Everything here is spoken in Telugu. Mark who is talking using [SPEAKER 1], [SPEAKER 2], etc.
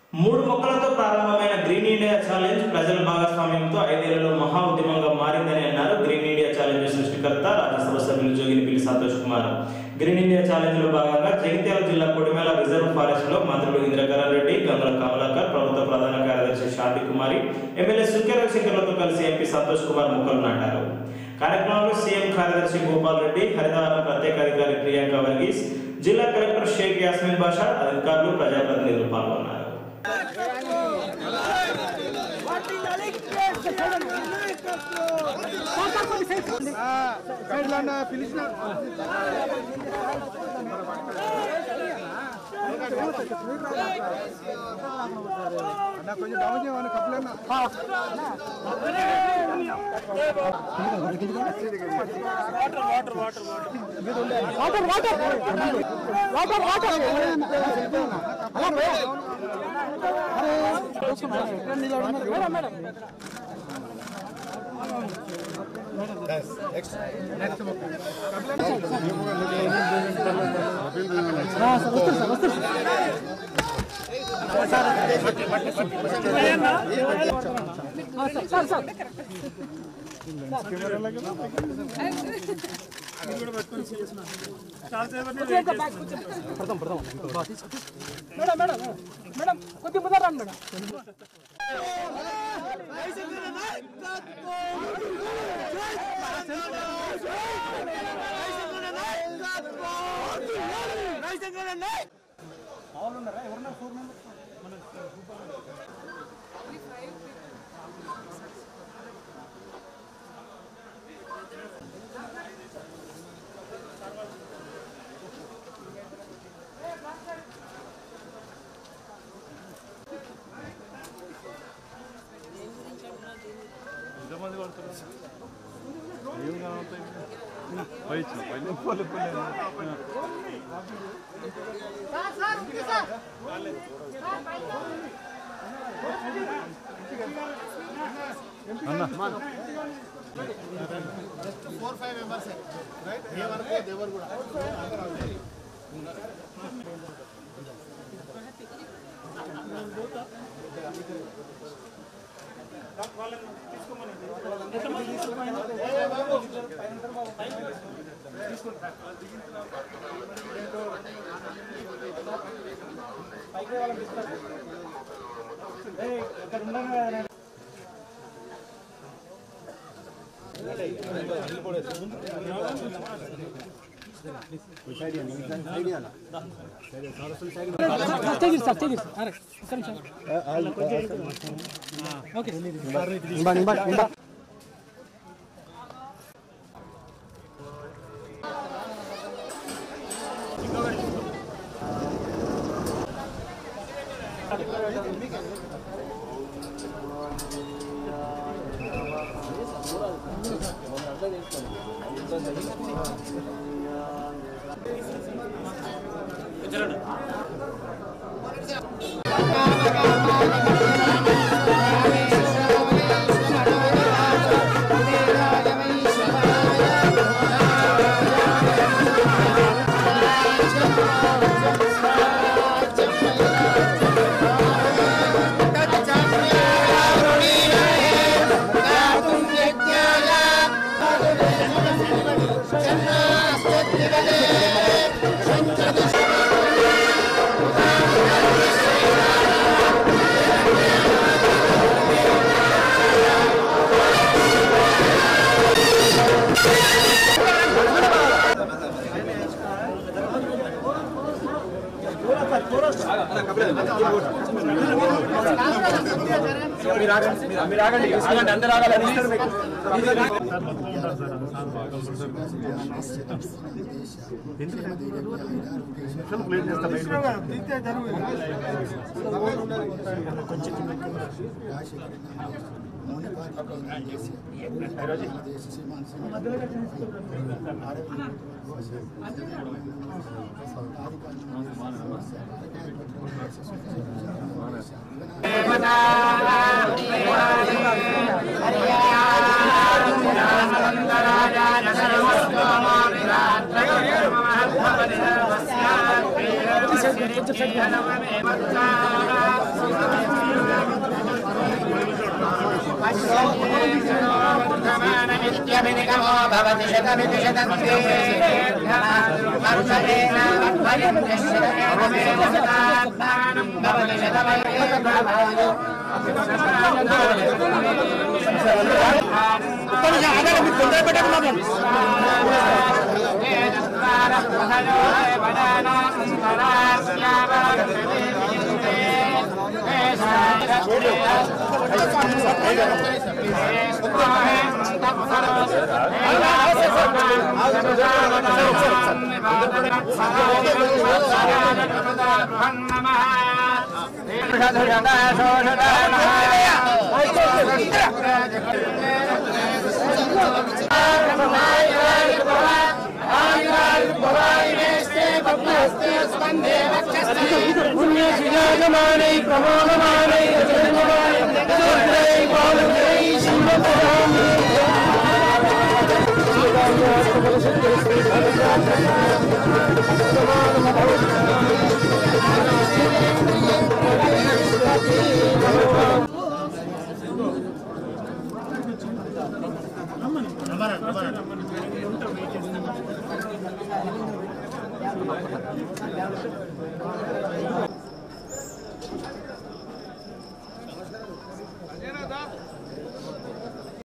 [SPEAKER 1] మూడు మొక్కలతో ప్రారంభమైన గ్రీన్ ఇండియా ఛాలెంజ్ ప్రజల భాగస్వామ్యంతో ఐదేళ్లలో మహా ఉద్యమంగా మారిందని అన్నారు గ్రీన్ ఇండియా ఛాలెంజ్ సృష్టికర్త రాజ్యసభ సభ్యులు Joginipalli Santosh Kumar green India challenge లో భాగంగా జగిత్యాల జిల్లా కొడిమేల రిజర్వ్ ఫారెస్ట్ లో మంత్రులు ఇంద్రకరణ్ రెడ్డి గంగుల కమలాకర్ ప్రభుత్వ ప్రధాన కార్యదర్శి శాంతి కుమారి ఎమ్మెల్యే సుఖ్య రవిశంకర్లతో కలిసి ఎంపీ సంతోష్ కుమార్ మొక్కలు నాటారు కార్యక్రమంలో సీఎం కార్యదర్శి గోపాల్ రెడ్డి హరితహారం ప్రత్యేక అధికారి ప్రియాంక వర్గీస్ జిల్లా కలెక్టర్ షేక్ యాస్మిన్ బాషా అధికారులు ప్రజాప్రతినిధులు పాల్గొన్నారు
[SPEAKER 2] పిలిచిన అన్న కొంచెం డౌన్ చేయమని కప్పులన్నా
[SPEAKER 3] మేడం మేడం మేడం కొద్ది ముందర రండి madam
[SPEAKER 2] four five members right ఏ వరకు దేవర్ కూడా
[SPEAKER 3] తెగిరి సార్ తెగిరి సార్ అరే ఒక్క నిమిషం ఓకే
[SPEAKER 4] కొంచెం शतमित्यभिनिगमो भवति शतमिति शतन्ते हर्षेण वयं शतमेव शतात्मानं भवति शतमयेव